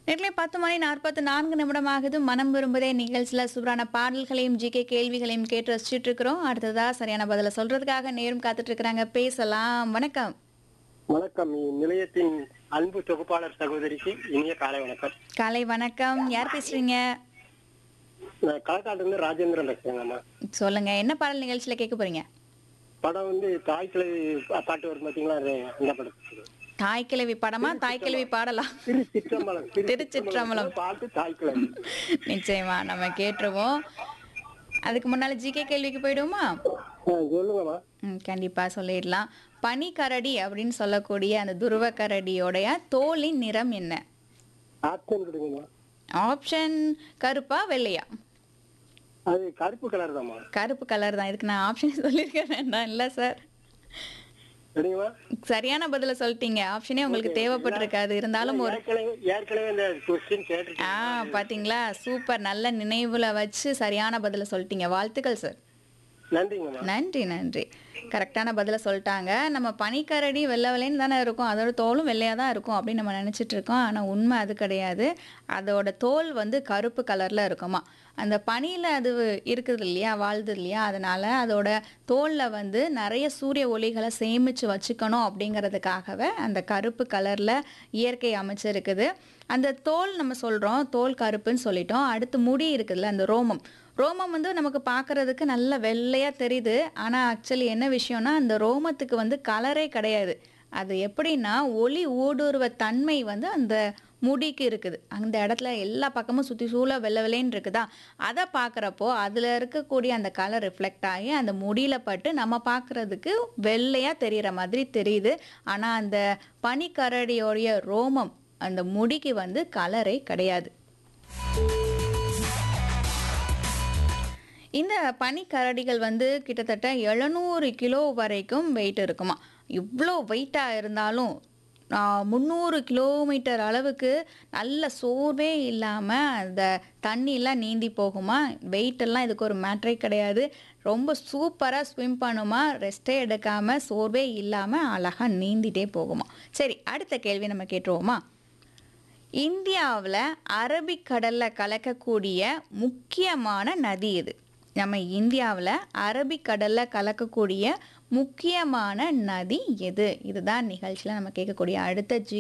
நேரிலே பத்து மணி நாற்பத்து நான்கு நிமிடம் ஆகுது மனம் விரும்புதே நிகழ்ச்சியில் சூப்பரான பாடல்களையும் ஜிகே கேள்விகளையும் கேட்டு ரசிச்சுட்டு இருக்கிறோம் அடுத்ததா சரியான பதில சொல்றதுக்காக நேரம் காத்துட்டு இருக்கிறாங்க பேசலாம் வணக்கம் வணக்கம் நிலையத்தின் அன்பு தொகுப்பாளர் சகோதரிக்கு இனிய காலை வணக்கம் காலை வணக்கம் யார் பேசுறீங்க நான் களக்காட்டிலிருந்து ராஜேந்திரன் பேசுறேங்கம்மா சொல்லுங்க என்ன பாடல் நிகழ்ச்சியில கேட்க போறீங்க படம் வந்து தாய் கிளை பாட்டு வரும் பாத்தீங்களா அது இந்த படம் தாய் கிழவி படமா தாய் கிழவி பாடலாம் திருச்சிற்றம்பலம் திருச்சிற்றம்பலம். பாட்டு தாய் கிளை நிச்சயமா நம்ம கேட்டுருவோம் அதுக்கு முன்னால ஜிகே கேள்விக்கு போயிடுவோமா ஆ, சொல்லுங்கம்மா ம், கண்டிப்பா சொல்லிடலாம் பனிக்கரடி அப்படின்னு சொல்லக்கூடிய அந்த துருவ கரடியோடைய தோலின் நிறம் என்ன ஆப்ஷன் கொடுங்கம்மா ஆப்ஷன் கருப்பா வெள்ளையா அது கருப்பு கலர் தாம்மா கருப்பு கலர் தான் இதுக்கு நான் ஆப்ஷன் சொல்லியிருக்க வேண்டாம் இல்லை சார் சரிங்கம்மா சரியான பதில சொல்லிட்டீங்க ஆப்ஷனே உங்களுக்கு தேவைப்பட்டிருக்காது இருந்தாலும் ஒரு ஏற்கனவே ஏற்கனவே இந்த கொஸ்டின் ஆ கேட்டிருக்கேன் பாத்தீங்களா சூப்பர் நல்ல நினைவுல வச்சு சரியான பதில சொல்லிட்டீங்க வாழ்த்துக்கள் சார் நன்றிங்கம்மா நன்றி நன்றி கரெக்டான பதில சொல்லிட்டாங்க நம்ம பனிக்கரடி வெள்ளை வெள்ளைன்னு தானே இருக்கும் அதோட தோலும் வெள்ளையாக தான் இருக்கும் அப்படின்னு நம்ம நினச்சிட்டு இருக்கோம் ஆனால் உண்மை அது கிடையாது அதோட தோல் வந்து கருப்பு கலரில் இருக்குமா அந்த பனியில் அது இருக்குது இல்லையா வாழ்து இல்லையா அதனால அதோட தோலில் வந்து நிறைய சூரிய ஒளிகளை சேமித்து வச்சுக்கணும் அப்படிங்கிறதுக்காகவே அந்த கருப்பு கலரில் இயற்கை அமைச்சிருக்குது அந்த தோல் நம்ம சொல்கிறோம் தோல் கருப்புன்னு சொல்லிட்டோம் அடுத்து முடி இருக்குதுல்ல அந்த ரோமம் ரோமம் வந்து நமக்கு பார்க்கறதுக்கு நல்ல வெள்ளையாக தெரியுது ஆனால் ஆக்சுவலி என்ன விஷயம்னா அந்த ரோமத்துக்கு வந்து கலரே கிடையாது அது எப்படின்னா ஒளி ஊடுருவ தன்மை வந்து அந்த முடிக்கு இருக்குது அந்த இடத்துல எல்லா பக்கமும் சுற்றி சூழ வெள்ளை வெள்ளைன்னு இருக்குதா அதை பார்க்குறப்போ அதில் இருக்கக்கூடிய அந்த கலர் ரிஃப்ளெக்ட் ஆகி அந்த முடியில பட்டு நம்ம பார்க்குறதுக்கு வெள்ளையாக தெரிகிற மாதிரி தெரியுது ஆனால் அந்த பனிக்கரடியோடைய ரோமம் அந்த முடிக்கு வந்து கலரே கிடையாது இந்த பனிக்கரடிகள் வந்து கிட்டத்தட்ட எழுநூறு கிலோ வரைக்கும் வெயிட் இருக்குமா இவ்வளோ வெயிட்டாக இருந்தாலும் முந்நூறு கிலோமீட்டர் அளவுக்கு நல்ல சோர்வே இல்லாமல் அந்த தண்ணியெலாம் நீந்தி போகுமா weight எல்லாம் இதுக்கு ஒரு மேட்ரே கிடையாது ரொம்ப சூப்பராக ஸ்விம் பண்ணுமா ரெஸ்ட்டே எடுக்காமல் சோர்வே இல்லாமல் அழகாக நீந்திட்டே போகுமா சரி அடுத்த கேள்வி நம்ம கேட்டுருவோமா இந்தியாவில் அரபிக்கடலில் கலக்கக்கூடிய முக்கியமான நதி இது நம்ம இந்தியாவில் அரபிக்கடலில் கலக்கக்கூடிய முக்கியமான நதி எது இதுதான் நிகழ்ச்சியில் நம்ம கேட்கக்கூடிய அடுத்த ஜி